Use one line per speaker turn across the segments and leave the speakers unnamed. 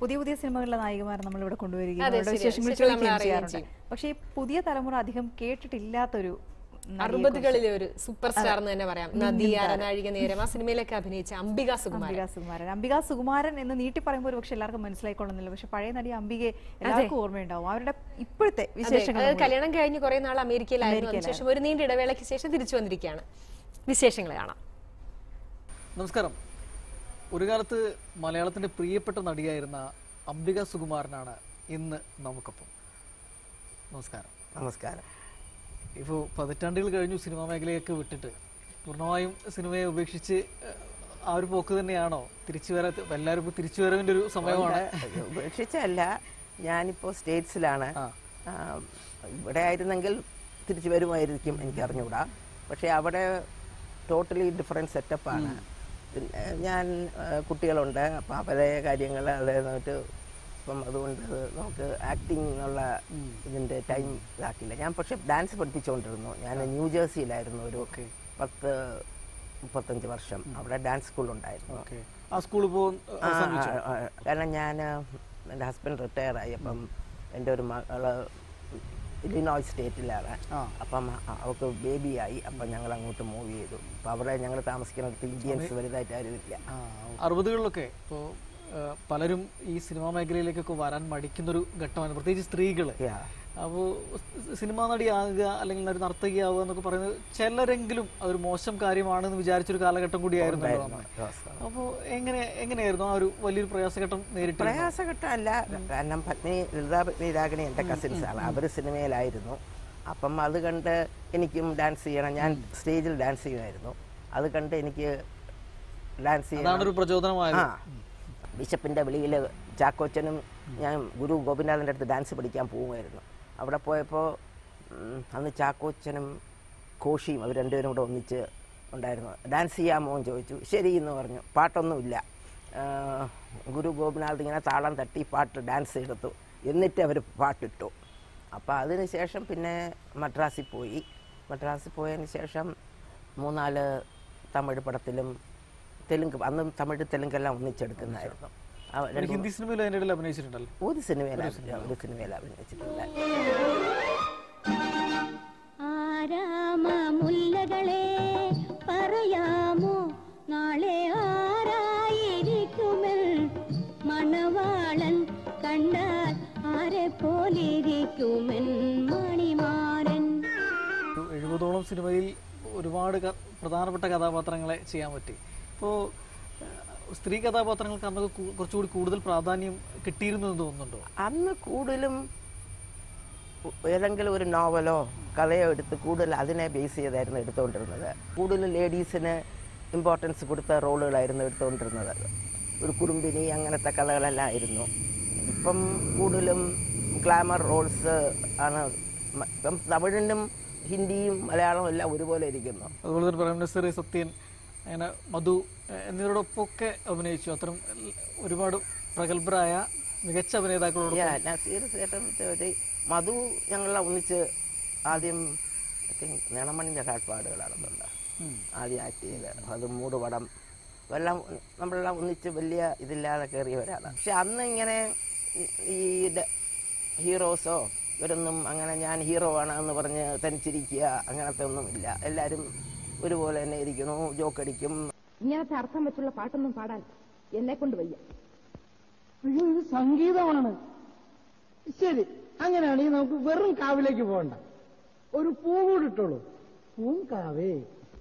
പുതിയ പുതിയ സിനിമകളിലെ നായികമാരെ നമ്മൾ ഇവിടെ കൊണ്ടുവരികയും
അതെ,
അവരുടെ
ശരിയാ.
വിശേഷങ്ങൾ
വിശേഷങ്ങൾ നമ്മൾ
ചോദിക്കുകയും
അറിയുകയും
ചെയ്യാറുണ്ട് പക്ഷേ ഈ പുതിയ തലമുറ അധികം കേട്ടിട്ടില്ലാത്തൊരു നടിയെക്കുറിച്ച്
അറുപതുകളിലെ ഒരു സൂപ്പർ സ്റ്റാർ എന്ന് തന്നെ പറയാം നദി അരനാഴിക നേരം ആ സിനിമയിലൊക്കെ അഭിനയിച്ച അംബിക സുകുമാരൻ
അംബിക സുകുമാരൻ അംബിക സുകുമാരൻ എന്ന് നീട്ടി പറയുമ്പോൾ ഒരു പക്ഷെ എല്ലാവർക്കും മനസ്സിലായിക്കൊള്ളുന്നില്ല പക്ഷെ പഴയ നടി അംബികയെ എല്ലാവർക്കും ഓർമ്മയുണ്ടാവും അവരുടെ ഇപ്പോഴത്തെ
അതെ
വിശേഷങ്ങൾ
അതായത്
നമ്മൾ
കല്യാണം കഴിഞ്ഞ് കുറെ നാൾ അമേരിക്കയിലായിരുന്നു അതിനുശേഷം ഒരു നീണ്ട ഇടവേളയ്ക്ക് ശേഷം തിരിച്ചു വന്നിരിക്കുകയാണ് വിശേഷങ്ങൾ കാണാം
നമസ്കാരം ഒരു കാലത്ത് മലയാളത്തിന്റെ പ്രിയപ്പെട്ട നടിയായിരുന്ന അംബിക സുകുമാരനാണ് ഇന്ന് നമുക്കൊപ്പം നമസ്കാരം
നമസ്കാരം
ഇപ്പോൾ പതിറ്റാണ്ടുകൾ കഴിഞ്ഞു സിനിമാ മേഖലയൊക്കെ വിട്ടിട്ട് പൂർണ്ണമായും സിനിമയെ ഉപേക്ഷിച്ച് ഏഹ്, ആ ഒരു പോക്ക് തന്നെയാണോ തിരിച്ചു വരാ എല്ലാവരും ഇപ്പോൾ തിരിച്ചു വരവിന്റെ ഒരു സമയമാണ്
ഉപേക്ഷിച്ചല്ല ഞാനിപ്പോൾ സ്റ്റേറ്റ്സിലാണ്
ആ.
ആ, ഇവിടെ ആയിരുന്നെങ്കിൽ തിരിച്ചു വരുമായിരിക്കും എനിക്ക് അറിഞ്ഞുകൂടാ പക്ഷേ അവിടെ ടോട്ടലി ഡിഫറെൻറ്റ് സെറ്റപ്പാണ് പിന്നെ ഞാൻ ആ, കുട്ടികളുണ്ട് അപ്പം അവരെ കാര്യങ്ങൾ അതായത് ഇപ്പം അതുകൊണ്ട് നമുക്ക് ആക്ടിങ് എന്നുള്ള ഇതിൻ്റെ ടൈം ഇതാക്കില്ല ഞാൻ പക്ഷേ ഡാൻസ് പഠിപ്പിച്ചുകൊണ്ടിരുന്നു ഞാൻ ന്യൂജേഴ്സിയിലായിരുന്നു ഒരു പത്ത് മുപ്പത്തഞ്ച് വർഷം അവിടെ ഡാൻസ് സ്കൂളുണ്ടായിരുന്നു
ഓക്കെ ആ സ്കൂളിൽ പോകും
ആ, ആ, ആ, കാരണം ഞാൻ എൻ്റെ ഹസ്ബൻഡ് റിട്ടയർ ആയി അപ്പം എൻ്റെ ഒരു മകള് ഇലിനോയ് സ്റ്റേറ്റിലാണ്
ആ.
അപ്പം അ- അവൾക്ക് ബേബിയായി അപ്പം ഞങ്ങൾ അങ്ങോട്ട് മൂവ് ചെയ്തു അപ്പം അവിടെ ഞങ്ങൾ താമസിക്കുന്നിടത്ത് ഇന്ത്യൻസ് വലുതായിട്ട് ആരും ഇല്ല
അറുപതുകളിലൊക്കെ ഇപ്പോൾ പലരും ഈ സിനിമാ മേഖലയിലേക്കൊക്കെ വരാൻ മടിക്കുന്നൊരു ഘട്ടമാണ് പ്രത്യേകിച്ച് സ്ത്രീകള്
Yeah.
അപ്പോൾ സിനിമാ നടിയാകുക അല്ലെങ്കിൽ ഒരു നർത്തകിയാവുക എന്നൊക്കെ പറയുന്നത് ചിലരെങ്കിലും അതൊരു മോശം കാര്യമാണെന്ന് വിചാരിച്ചൊരു കാലഘട്ടം കൂടിയായിരുന്നല്ലോ അന്ന്.
വാസ്തവം.
അപ്പോൾ എങ്ങനെ എങ്ങനെയായിരുന്നു ആ ഒരു വലിയൊരു പ്രയാസഘട്ടം നേരിട്ട്
പ്രയാസഘട്ടമല്ല കാരണം പത്നി ലളിതാ പത്നി രാഗിണി എൻ്റെ കസിൻസ് ആണ് അവർ സിനിമയിലായിരുന്നു അപ്പം അത് കണ്ട് എനിക്കും ഡാൻസ് ചെയ്യണം ഞാൻ സ്റ്റേജിൽ ഡാൻസ് ചെയ്യുമായിരുന്നു അത് കണ്ട് എനിക്ക് ഡാൻസ് ചെയ്യണം
അതാണ് ഒരു പ്രചോദനമായത്
ആ ബിഷപ്പിൻ്റെ വെളിയിൽ ചാക്കോച്ചനും ഞാൻ ഗുരു ഗോപിനാഥൻ്റെ അടുത്ത് ഡാൻസ് പഠിക്കാൻ പോകുമായിരുന്നു അവിടെ പോയപ്പോൾ ഉം, അന്ന് ചാക്കോച്ചനും കോഷിയും അവർ രണ്ടുപേരും കൂടെ ഒന്നിച്ച് ഉണ്ടായിരുന്നു ഡാൻസ് ചെയ്യാമോ എന്ന് ചോദിച്ചു ശരി എന്ന് പറഞ്ഞു പാട്ടൊന്നുമില്ല ആ, ഗുരു ഗോപിനാഥ് ഇങ്ങനെ താളം തട്ടി പാട്ട് ഡാൻസ് എടുത്തു എന്നിട്ട് അവർ പാട്ടിട്ടു അപ്പോൾ അതിന് ശേഷം പിന്നെ മദ്രാസിൽ പോയി മദ്രാസിൽ പോയതിന് ശേഷം മൂന്നാല് തമിഴ് പടത്തിലും തെലുങ്ക് അന്ന് തമിഴ് തെലുങ്കെല്ലാം ഒന്നിച്ചെടുക്കുന്നതായിരുന്നു ആ
ഒരു
രണ്ട്
ഹിന്ദി സിനിമയിൽ അതിൻ്റെ ഇടയിൽ അഭിനയിച്ചിട്ടുണ്ടല്ലോ
ഒരു സിനിമയിലാണ് ഒരു സിനിമയിൽ അഭിനയിച്ചിട്ടില്ല
ആരാമ മുല്ലകളെ പറയാമോ നാളെ ആരായിരിക്കുമെൽ മണവാളൻ കണ്ടാൽ ആരെ പോലിരിക്കുമെൻ മണിമാരൻ
ഒരു എഴുപതോളം സിനിമയിൽ ഒരുപാട് ക- പ്രധാനപ്പെട്ട കഥാപാത്രങ്ങളെ ചെയ്യാൻ പറ്റി ഇപ്പോൾ സ്ത്രീ കഥാപാത്രങ്ങൾക്ക് അന്നൊക്കെ കു- കുറച്ചുകൂടി കൂടുതൽ പ്രാധാന്യം കിട്ടിയിരുന്നു എന്ന് തോന്നുന്നുണ്ടോ
അന്ന് കൂടുതലും ഏതെങ്കിലും ഒരു നോവലോ കഥയോ എടുത്ത് കൂടുതൽ അതിനെ ബേസ് ചെയ്തായിരുന്നു എടുത്തുകൊണ്ടിരുന്നത് കൂടുതൽ ലേഡീസിന് ഇമ്പോർട്ടൻസ് കൊടുത്ത റോളുകളായിരുന്നു എടുത്തുകൊണ്ടിരുന്നത് ഒരു കുടുംബിനി അങ്ങനത്തെ കഥകളെല്ലാം ആയിരുന്നു ഇപ്പം കൂടുതലും ഗ്ലാമർ റോൾസ് ആണ് മ- ഇപ്പം തമിഴിനും ഹിന്ദിയും മലയാളവും എല്ലാം ഒരുപോലെ ഇരിക്കുന്നു
അതുപോലെ തന്നെ പ്രൈം മിനിസ്റ്റർ സത്യൻ അങ്ങനെ മധു എ- എന്നിവരോടൊപ്പമൊക്കെ അഭിനയിച്ചു അത്തരം എൽ- ഒരുപാട് പ്രഗത്ഭരായ മികച്ച അഭിനേതാക്കളോട്
യാ നസീർ ചേട്ടൻ ഒരു മധു ഞങ്ങളെല്ലാം ഒന്നിച്ച് ആദ്യം ഐ തിങ്ക് നിണമണിൻ്റെ കാഴ്പാടുകളാണെന്നുണ്ട് ആദ്യം ആക്ട് ചെയ്ത് അത് മൂടുപടം എല്ലാം നമ്മളെല്ലാം ഒന്നിച്ച് വലിയ ഇതില്ലാതെ കയറിയവരാണ് പക്ഷെ അന്ന് ഇങ്ങനെ ഈ ഡ- ഹീറോസോ ഇവരൊന്നും അങ്ങനെ ഞാൻ ഹീറോ ആണ് എന്ന് പറഞ്ഞ് തനിച്ചിരിക്കുക അങ്ങനത്തെ ഒന്നും ഇല്ല എല്ലാവരും ഒരുപോലെ തന്നെ ഇരിക്കണു ജോക്കടിക്കും
ഇങ്ങനത്തെ അർത്ഥം വെച്ചുള്ള പാട്ടൊന്നും പാടാൻ എന്നെ കൊണ്ട് വയ്യ
ഇത് സംഗീതമാണ് ശരി അങ്ങനെയാണെങ്കിൽ നമുക്ക് വെറും കാവിലേക്ക് പോകണ്ട ഒരു പൂ കൂടി ഇട്ടോളൂ പൂങ്കാവേ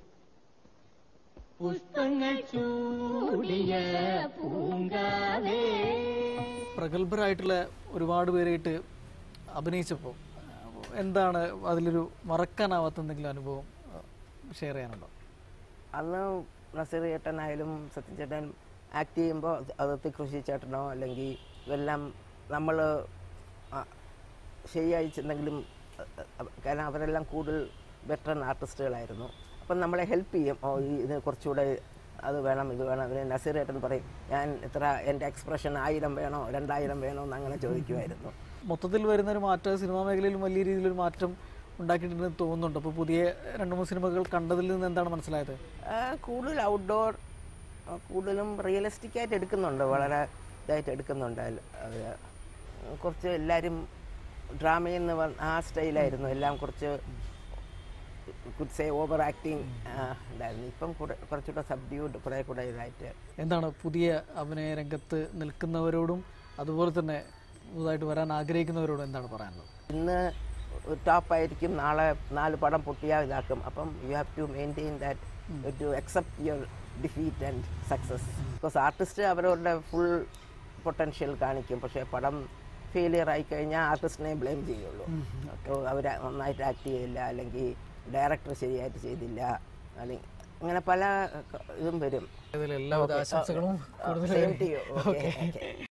പുഷ്പങ്ങൾ ചൂടിയ പൂങ്കാവേ
പ്രഗത്ഭരായിട്ടുള്ള ഒരുപാട് പേരായിട്ട് അഭിനയിച്ചപ്പോൾ എന്താണ് അതിലൊരു മറക്കാനാവാത്ത എന്തെങ്കിലും അനുഭവം ഷെയർ ചെയ്യാനുണ്ടോ
അന്ന് നസീർ ചേട്ടനായാലും സത്യൻ ചേട്ടൻ ആക്ട് ചെയ്യുമ്പോൾ അത് കൃഷി ചേട്ടനോ അല്ലെങ്കിൽ ഇതെല്ലാം നമ്മൾ ശരിയായി ചെന്നെങ്കിലും അഹ് അഹ് കാരണം അവരെല്ലാം കൂടുതൽ വെറ്ററൻ ആർട്ടിസ്റ്റുകളായിരുന്നു അപ്പം നമ്മളെ ഹെൽപ്പ് ചെയ്യും ഓ ഈ ഇത് കുറച്ചുകൂടെ അത് വേണം ഇത് വേണം അതിന് നസീർ ചേട്ടൻ പറയും ഞാൻ എത്ര എൻ്റെ എക്സ്പ്രഷൻ ആയിരം വേണോ രണ്ടായിരം വേണോ എന്ന് അങ്ങനെ ചോദിക്കുമായിരുന്നു
മൊത്തത്തിൽ വരുന്ന ഒരു മാറ്റം സിനിമാ മേഖലയിലും വലിയ രീതിയിലൊരു മാറ്റം ഉണ്ടാക്കിയിട്ടുണ്ടെന്ന് തോന്നുന്നുണ്ട് അപ്പോൾ പുതിയ രണ്ട് മൂന്ന് സിനിമകൾ കണ്ടതിൽ നിന്ന് എന്താണ് മനസ്സിലായത്
ആ, കൂടുതൽ ഔട്ട്ഡോർ കൂടുതലും റിയലിസ്റ്റിക് ആയിട്ട് എടുക്കുന്നുണ്ട് വളരെ ഇതായിട്ട് എടുക്കുന്നുണ്ട് അതിൽ അവർ കുറച്ച് എല്ലാവരും ഡ്രാമയിൽ നിന്ന് വന്ന് ആ സ്റ്റൈലായിരുന്നു എല്ലാം കുറച്ച് കുഡ് സേ ഓവർ ആക്ടിങ് ഉണ്ടായിരുന്നു ഇപ്പം കൂടെ കുറച്ചുകൂടെ സബ്ഡ്യൂഡ് കുറേ കൂടെ ഇതായിട്ട്
എന്താണ് പുതിയ അഭിനയ രംഗത്ത് നിൽക്കുന്നവരോടും അതുപോലെ തന്നെ പുതുതായിട്ട് വരാൻ ആഗ്രഹിക്കുന്നവരോടും എന്താണ് പറയാനുള്ളത്
ഇന്ന് ടോപ്പായിരിക്കും നാളെ നാല് പടം പൊട്ടിയാൽ ഇതാക്കും അപ്പം you have to maintain that to accept your defeat and success because artist അവരവരുടെ ഫുൾ പൊട്ടൻഷ്യൽ കാണിക്കും പക്ഷേ പടം ഫെയിലിയർ ആയി കഴിഞ്ഞാൽ ആർട്ടിസ്റ്റിനെ ബ്ലെയിം ചെയ്യുള്ളൂ അപ്പോൾ അവർ നന്നായിട്ട് ആക്ട് ചെയ്യില്ല അല്ലെങ്കിൽ ഡയറക്ടർ ശരിയായിട്ട് ചെയ്തില്ല അല്ലെങ്കിൽ അങ്ങനെ പല ഇതും വരും
ഇതിൽ എല്ലാവിധ ആശംസകളും കൂടുതൽ
Same to you. Okay, okay.